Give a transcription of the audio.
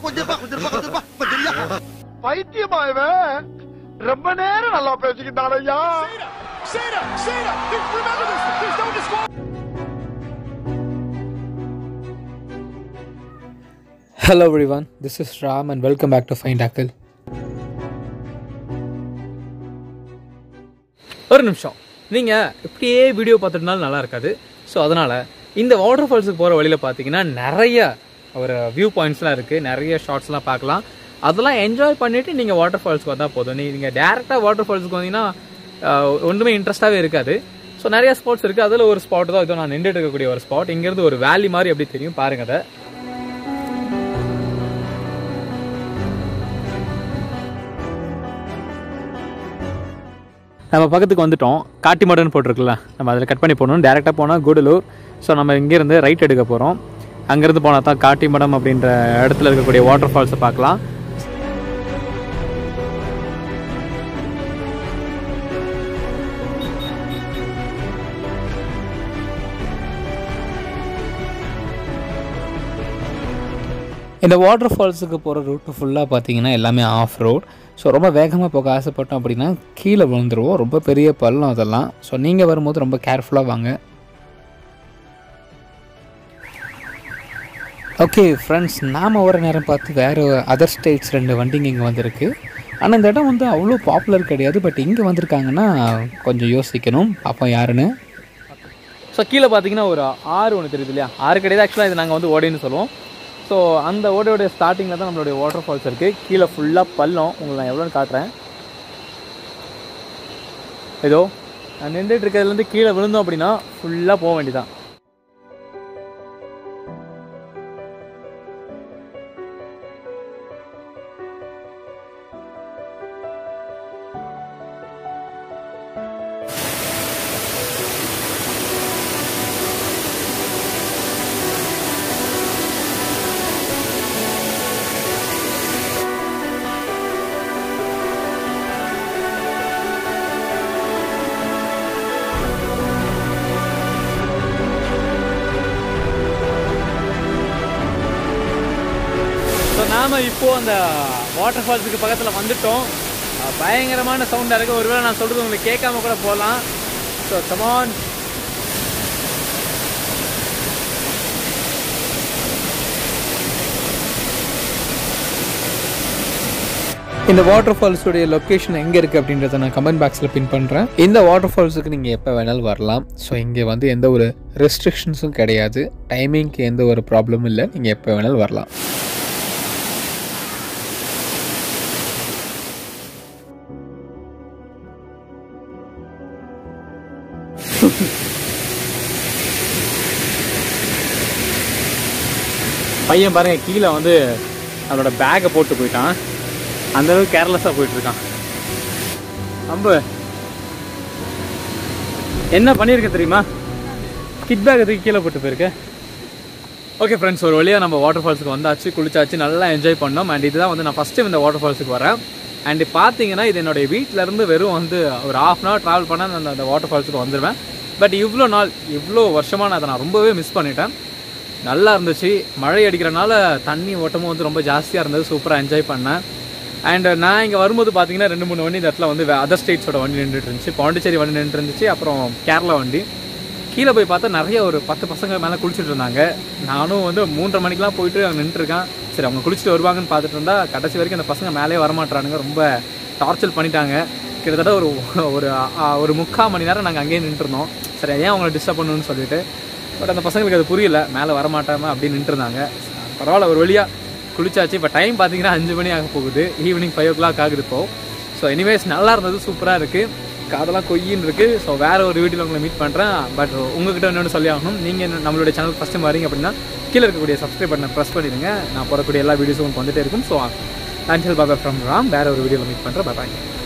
கொஞ்சம் இருப்பா, கொஞ்சம் இருப்பா, கொஞ்சம் இருப்பா, கொஞ்சம் இருப்பா. பைத்தியமா இவன் ரொம்ப நேரம் நல்லா பேசிக்கிட்டான் ஐயா Hello everyone, this is Ram and welcome back to Find Tackle. ஒரு நிமிஷம் நீங்கள் இப்படியே வீடியோ பார்த்துட்டுனாலும் நல்லா இருக்காது ஸோ அதனால் இந்த வாட்டர் ஃபால்ஸுக்கு போகிற வழியில் பார்த்தீங்கன்னா நிறைய ஒரு வியூ பாயிண்ட்ஸ்லாம் இருக்குது நிறைய ஷார்ட்ஸ்லாம் பார்க்கலாம் அதெல்லாம் என்ஜாய் பண்ணிவிட்டு நீங்கள் வாட்டர் ஃபால்ஸுக்கு வந்தால் போதும் நீங்கள் டேரெக்டாக வாட்டர் ஃபால்ஸுக்கு வந்தீங்கன்னா ஆஹ், ஒன்றுமே இன்ட்ரெஸ்ட்டாகவே இருக்காது ஸோ நிறைய ஸ்பாட்ஸ் இருக்குது அதில் ஒரு ஸ்பாட் தான் இதோ நான் நின்றுட்டு இருக்கக்கூடிய ஒரு ஸ்பாட் இங்கேருந்து ஒரு வேலி மாதிரி எப்படி தெரியும் பாருங்க அதை நம்ம பக்கத்துக்கு வந்துட்டோம் காட்டிமடன்னு போட்டிருக்குல்ல நம்ம அதில் கட் பண்ணி போகணும் டேரெக்டாக போனால் கூடலூர் ஸோ நம்ம இங்கேருந்து ரைட் எடுக்க போகிறோம் அங்கேருந்து போனால் தான் காட்டிமடம் அப்படின்ற இடத்துல இருக்கக்கூடிய வாட்டர் ஃபால்ஸை பார்க்கலாம் இந்த வாட்டர் ஃபால்ஸுக்கு போகிற ரூட்டு ஃபுல்லாக பார்த்தீங்கன்னா எல்லாமே ஆஃப் ரோட் ஸோ ரொம்ப வேகமாக போக ஆசைப்பட்டோம் அப்படின்னா கீழே விழுந்துருவோம் ரொம்ப பெரிய பள்ளம் அதெல்லாம் ஸோ நீங்கள் வரும்போது ரொம்ப கேர்ஃபுல்லாக வாங்க ஓகே ஃப்ரெண்ட்ஸ் நாம் ஒரு நேரம் பார்த்து வேறு அதர் ஸ்டேட்ஸ் ரெண்டு வண்டிங்க இங்கே வந்திருக்கு ஆனால் இந்த இடம் வந்து அவ்வளோ பாப்புலர் கிடையாது பட் இங்கே வந்திருக்காங்கன்னா கொஞ்சம் யோசிக்கணும் பார்ப்போம் யாருன்னு ஸோ கீழே பார்த்தீங்கன்னா ஒரு ஆறு ஒன்று தெரியுது இல்லையா ஆறு கிடையாது ஆக்சுவலாக இது நாங்கள் வந்து ஓடைன்னு சொல்லுவோம் ஸோ அந்த ஓடையோடைய ஸ்டார்டிங்கில் தான் நம்மளுடைய வாட்டர் ஃபால்ஸ் இருக்குது கீழே ஃபுல்லாக பள்ளம் உங்களுக்கு நான் எவ்வளோன்னு காட்டுறேன் ஏதோ நான் நின்றுட்டு இருக்கிறதுலேருந்து கீழே விழுந்தோம் அப்படின்னா ஃபுல்லாக போக வேண்டியதான் ஸோ நாம் இப்போது அந்த வாட்டர் ஃபால்ஸுக்கு பக்கத்தில் வந்துட்டோம் அஹ் பயங்கரமான சவுண்டாக இருக்குது ஒருவேளை நான் சொல்கிறது உங்களுக்கு கேட்காம கூட போகலாம் ஸோ கமான் இந்த வாட்டர் ஃபால்ஸுடைய லொக்கேஷன் எங்கே இருக்குது அப்படின்றத நான் கமெண்ட் பாக்ஸில் பின் பண்ணுறேன் இந்த வாட்டர் ஃபால்ஸுக்கு நீங்கள் எப்போ வேணாலும் வரலாம் ஸோ இங்கே வந்து எந்த ஒரு ரெஸ்ட்ரிக்ஷன்ஸும் கிடையாது டைமிங்க்கு எந்த ஒரு ப்ராப்ளமும் இல்லை நீங்கள் எப்போ வேணாலும் வரலாம் பையன் பாருங்க கீழே வந்து அவனோட பேக்கை போட்டு போயிட்டான் அந்த அளவுக்கு கேர்லெஸ்ஸாக போயிட்டு இருக்கான் அம்பு என்ன பண்ணியிருக்க தெரியுமா கிட் பேக் தூக்கி கீழே போட்டு போயிருக்க ஓகே ஃப்ரெண்ட்ஸ் ஒரு வழியாக நம்ம வாட்டர் ஃபால்ஸுக்கு வந்தாச்சு குளிச்சாச்சு நல்லா என்ஜாய் பண்ணோம் அண்ட் இதுதான் வந்து நான் ஃபஸ்ட் டைம் இந்த வாட்டர் ஃபால்ஸுக்கு வரேன் அண்ட் பார்த்தீங்கன்னா இது என்னுடைய வீட்ல இருந்து வெறும் வந்து ஒரு ஹாஃப் அன் ஹவர் ட்ராவல் பண்ணால் நான் அந்த வாட்டர் ஃபால்ஸுக்கு வந்துடுவேன் பட் இவ்வளோ நாள் இவ்வளோ வருஷமாக நான் அதை நான் ரொம்பவே மிஸ் பண்ணிட்டேன் நல்லா இருந்துச்சு மழை அடிக்கிறனால தண்ணி ஓட்டமும் வந்து ரொம்ப ஜாஸ்தியாக இருந்தது சூப்பராக என்ஜாய் பண்ணேன் அண்ட் நான் இங்கே வரும்போது பார்த்தீங்கன்னா ரெண்டு மூணு வண்டி இந்த இடத்துல வந்து அதர் ஸ்டேட்ஸோட வண்டி நின்றுட்டு இருந்துச்சு பாண்டிச்சேரி வண்டி நின்று இருந்துச்சு அப்புறம் கேரளா வண்டி கீழே போய் பார்த்தா நிறைய ஒரு பத்து பசங்க மேலே குளிச்சுட்டு இருந்தாங்க நானும் வந்து மூன்றரை மணிக்கெலாம் போயிட்டு அங்கே நின்றுருக்கேன் சரி அவங்க குளிச்சுட்டு வருவாங்கன்னு பார்த்துட்டு இருந்தா கடைசி வரைக்கும் அந்த பசங்க மேலே வரமாட்டானுங்க ரொம்ப டார்ச்சர் பண்ணிட்டாங்க கிட்டத்தட்ட ஒரு ஒரு ஆ, ஒரு முக்கால் மணி நேரம் நாங்கள் அங்கேயே நின்றுருந்தோம் சரி ஏன் அவங்கள டிஸ்டர்ப் பண்ணணும்னு சொல்லிட்டு பட் அந்த பசங்களுக்கு அது புரியல மேலே வரமாட்டாம அப்படின்னு நின்றுருந்தாங்க பரவாயில்ல ஒரு வழியாக குளிச்சாச்சு இப்போ டைம் பார்த்தீங்கன்னா அஞ்சு மணி ஆக போகுது ஈவினிங் ஃபைவ் ஓ கிளாக் ஆகுது இப்போ ஸோ எனிவேஸ் நல்லா இருந்தது சூப்பராக இருக்குது காதெல்லாம் கொய்யின்னு இருக்குது ஸோ வேறு ஒரு வீடியோவில் உங்களை மீட் பண்ணுறேன் பட் உங்ககிட்ட இன்னொன்று சொல்லி ஆகணும் நீங்கள் நம்மளுடைய சேனல் ஃபஸ்ட்டு வரீங்க அப்படின்னா கீழே இருக்கக்கூடிய சப்ஸ்கிரைப் பண்ண ப்ரெஸ் பண்ணிடுங்க நான் போடக்கூடிய எல்லா வீடியோஸும் உங்களுக்கு வந்துட்டே இருக்கும் ஸோ அன்டில் பாபா ஃப்ரம் ராம் வேறு ஒரு வீடியோவில் மீட் பண்ணுறேன் பாய்